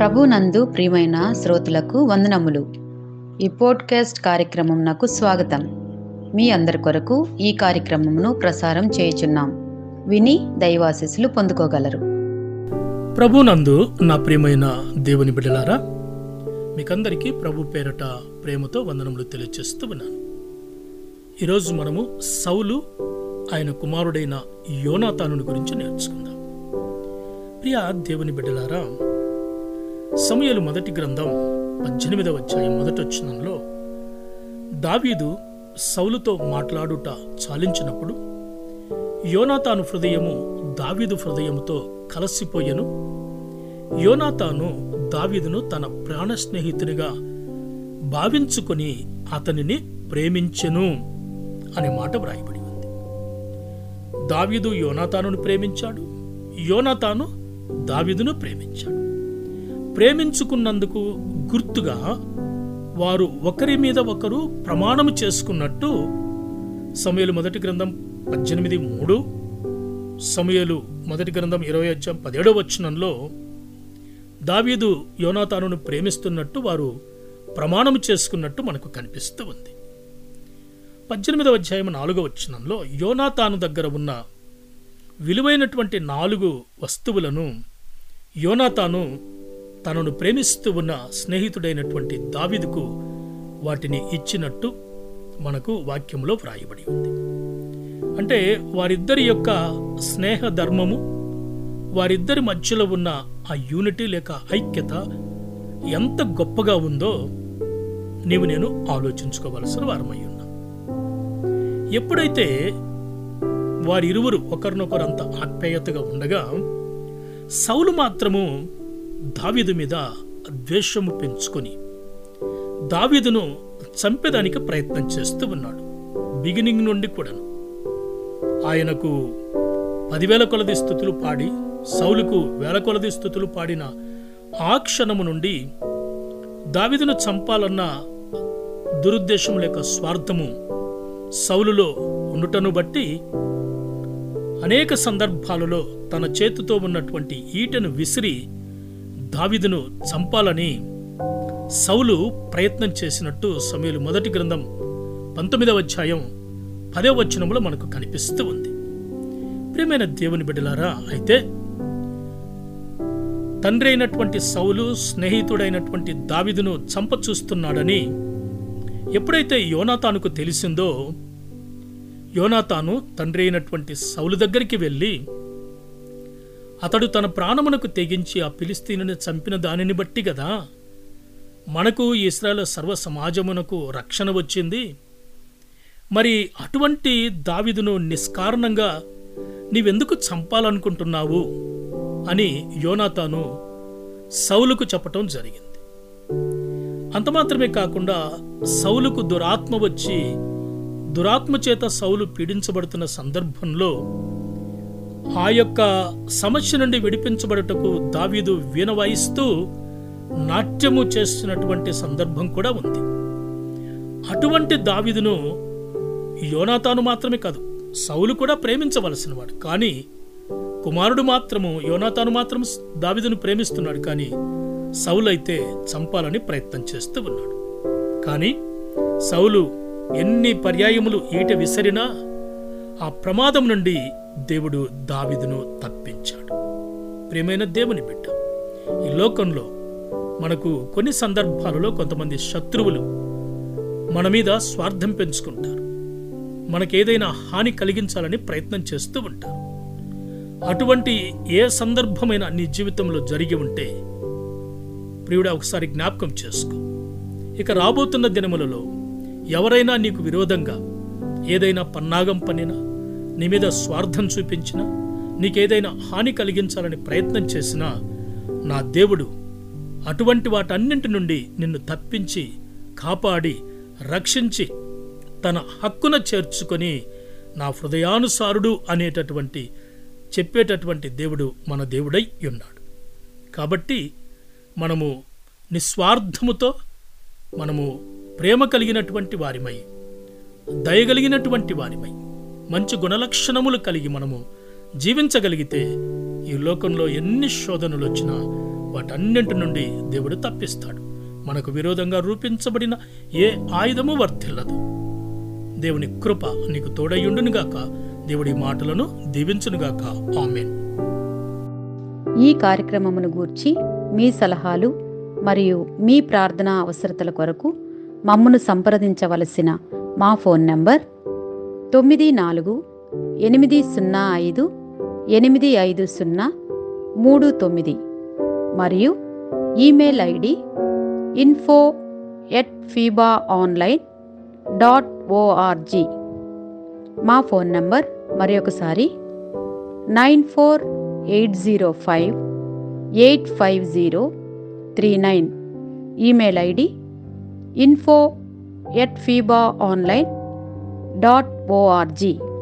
ప్రభునందు ప్రియమైన శ్రోతలకు వందనములు ఈ పోడ్కాస్ట్ కార్యక్రమం నాకు స్వాగతం మీ అందరి కొరకు ఈ కార్యక్రమమును ప్రసారం చేయుచున్నాం విని దైవాశీస్సులు పొందుకోగలరు ప్రభునందు నా ప్రియమైన దేవుని బిడ్డలారా మీకందరికీ ప్రభు పేరట ప్రేమతో వందనములు తెలియజేస్తూ ఉన్నాను ఈరోజు మనము సౌలు ఆయన కుమారుడైన యోనాతానుని గురించి నేర్చుకుందాం ప్రియ దేవుని బిడ్డలారా సమయలు మొదటి గ్రంథం పద్దెనిమిదవ అధ్యాయం మొదటి వచ్చినంలో దావీదు సౌలుతో మాట్లాడుట చాలించినప్పుడు యోనాతాను హృదయము దావీదు హృదయముతో కలసిపోయెను యోనాతాను దావీదును తన ప్రాణ స్నేహితునిగా భావించుకొని అతనిని ప్రేమించెను అనే మాట వ్రాయబడి ఉంది దావీదు యోనాతానును ప్రేమించాడు యోనాతాను దావీదును ప్రేమించాడు ప్రేమించుకున్నందుకు గుర్తుగా వారు ఒకరి మీద ఒకరు ప్రమాణము చేసుకున్నట్టు సమయలు మొదటి గ్రంథం పద్దెనిమిది మూడు సమయలు మొదటి గ్రంథం ఇరవై అధ్యాయం పదిహేడవ వచనంలో దావీదు యోనాతానును ప్రేమిస్తున్నట్టు వారు ప్రమాణం చేసుకున్నట్టు మనకు కనిపిస్తూ ఉంది పద్దెనిమిదవ అధ్యాయం నాలుగవ వచనంలో యోనాతాను దగ్గర ఉన్న విలువైనటువంటి నాలుగు వస్తువులను యోనాతాను తనను ప్రేమిస్తూ ఉన్న స్నేహితుడైనటువంటి దావీదుకు వాటిని ఇచ్చినట్టు మనకు వాక్యంలో వ్రాయబడి ఉంది అంటే వారిద్దరి యొక్క స్నేహ ధర్మము వారిద్దరి మధ్యలో ఉన్న ఆ యూనిటీ లేక ఐక్యత ఎంత గొప్పగా ఉందో నీవు నేను ఆలోచించుకోవలసిన వారమై ఉన్నాం ఎప్పుడైతే వారిరువురు ఒకరినొకరు అంత ఆప్యాయతగా ఉండగా సౌలు మాత్రము దావీదు మీద ద్వేషము పెంచుకొని దావీదును చంపేదానికి ప్రయత్నం చేస్తూ ఉన్నాడు బిగినింగ్ నుండి కూడాను ఆయనకు పదివేల కొలది స్థుతులు పాడి సౌలుకు వేల కొలది స్థుతులు పాడిన ఆ క్షణము నుండి దావీదును చంపాలన్న దురుద్దేశం లేక స్వార్థము సౌలులో ఉండుటను బట్టి అనేక సందర్భాలలో తన చేతితో ఉన్నటువంటి ఈటను విసిరి దావిదును చంపాలని సౌలు ప్రయత్నం చేసినట్టు సమయలు మొదటి గ్రంథం పంతొమ్మిదవ అధ్యాయం పదవ వచనంలో మనకు కనిపిస్తూ ఉంది ప్రియమైన దేవుని బిడ్డలారా అయితే తండ్రి అయినటువంటి సౌలు స్నేహితుడైనటువంటి దావిదును చంప చూస్తున్నాడని ఎప్పుడైతే యోనాతానుకు తెలిసిందో యోనాతాను తండ్రి అయినటువంటి సౌలు దగ్గరికి వెళ్ళి అతడు తన ప్రాణమునకు తెగించి ఆ ఫిలిస్తీనుని చంపిన దానిని బట్టి కదా మనకు ఇస్రాయల్ సర్వ సమాజమునకు రక్షణ వచ్చింది మరి అటువంటి దావిదును నిష్కారణంగా నీవెందుకు చంపాలనుకుంటున్నావు అని యోనాతాను సౌలుకు చెప్పటం జరిగింది అంత మాత్రమే కాకుండా సౌలుకు దురాత్మ వచ్చి దురాత్మ చేత సౌలు పీడించబడుతున్న సందర్భంలో ఆ యొక్క సమస్య నుండి విడిపించబడుటకు దావీదు వీణ వాయిస్తూ నాట్యము చేస్తున్నటువంటి సందర్భం కూడా ఉంది అటువంటి దావీదును యోనాతాను మాత్రమే కాదు సౌలు కూడా ప్రేమించవలసిన వాడు కానీ కుమారుడు మాత్రము యోనాతాను మాత్రం దావీదును ప్రేమిస్తున్నాడు కానీ సౌలు అయితే చంపాలని ప్రయత్నం చేస్తూ ఉన్నాడు కానీ సౌలు ఎన్ని పర్యాయములు ఈట విసిరినా ఆ ప్రమాదం నుండి దేవుడు దావిదును తప్పించాడు ప్రియమైన దేవుని బిడ్డ ఈ లోకంలో మనకు కొన్ని సందర్భాలలో కొంతమంది శత్రువులు మన మీద స్వార్థం పెంచుకుంటారు మనకేదైనా హాని కలిగించాలని ప్రయత్నం చేస్తూ ఉంటారు అటువంటి ఏ సందర్భమైనా నీ జీవితంలో జరిగి ఉంటే ప్రియుడా ఒకసారి జ్ఞాపకం చేసుకో ఇక రాబోతున్న దినములలో ఎవరైనా నీకు విరోధంగా ఏదైనా పన్నాగం పనినా నీ మీద స్వార్థం చూపించినా నీకేదైనా హాని కలిగించాలని ప్రయత్నం చేసినా నా దేవుడు అటువంటి వాటన్నింటి నుండి నిన్ను తప్పించి కాపాడి రక్షించి తన హక్కున చేర్చుకొని నా హృదయానుసారుడు అనేటటువంటి చెప్పేటటువంటి దేవుడు మన దేవుడై ఉన్నాడు కాబట్టి మనము నిస్వార్థముతో మనము ప్రేమ కలిగినటువంటి వారిమై దయగలిగినటువంటి వారిమై మంచి గుణలక్షణములు కలిగి మనము జీవించగలిగితే ఈ లోకంలో ఎన్ని శోధనలు వచ్చినా వాటన్నింటి నుండి దేవుడు తప్పిస్తాడు మనకు విరోధంగా రూపించబడిన ఏ ఆయుధము వర్తిల్లదు దేవుని కృప నీకు తోడయ్యుండునుగాక దేవుడి మాటలను దీవించునుగాక ఆమెన్ ఈ కార్యక్రమమును గూర్చి మీ సలహాలు మరియు మీ ప్రార్థనా అవసరతల కొరకు మమ్మను సంప్రదించవలసిన మా ఫోన్ నంబర్ తొమ్మిది నాలుగు ఎనిమిది సున్నా ఐదు ఎనిమిది ఐదు సున్నా మూడు తొమ్మిది మరియు email ID info at FIBA online dot ORG మా ఫోన్ నంబర్ మరి ఒకసారి nine four eight zero five eight five zero three nine email ID info at FIBA online dot ORG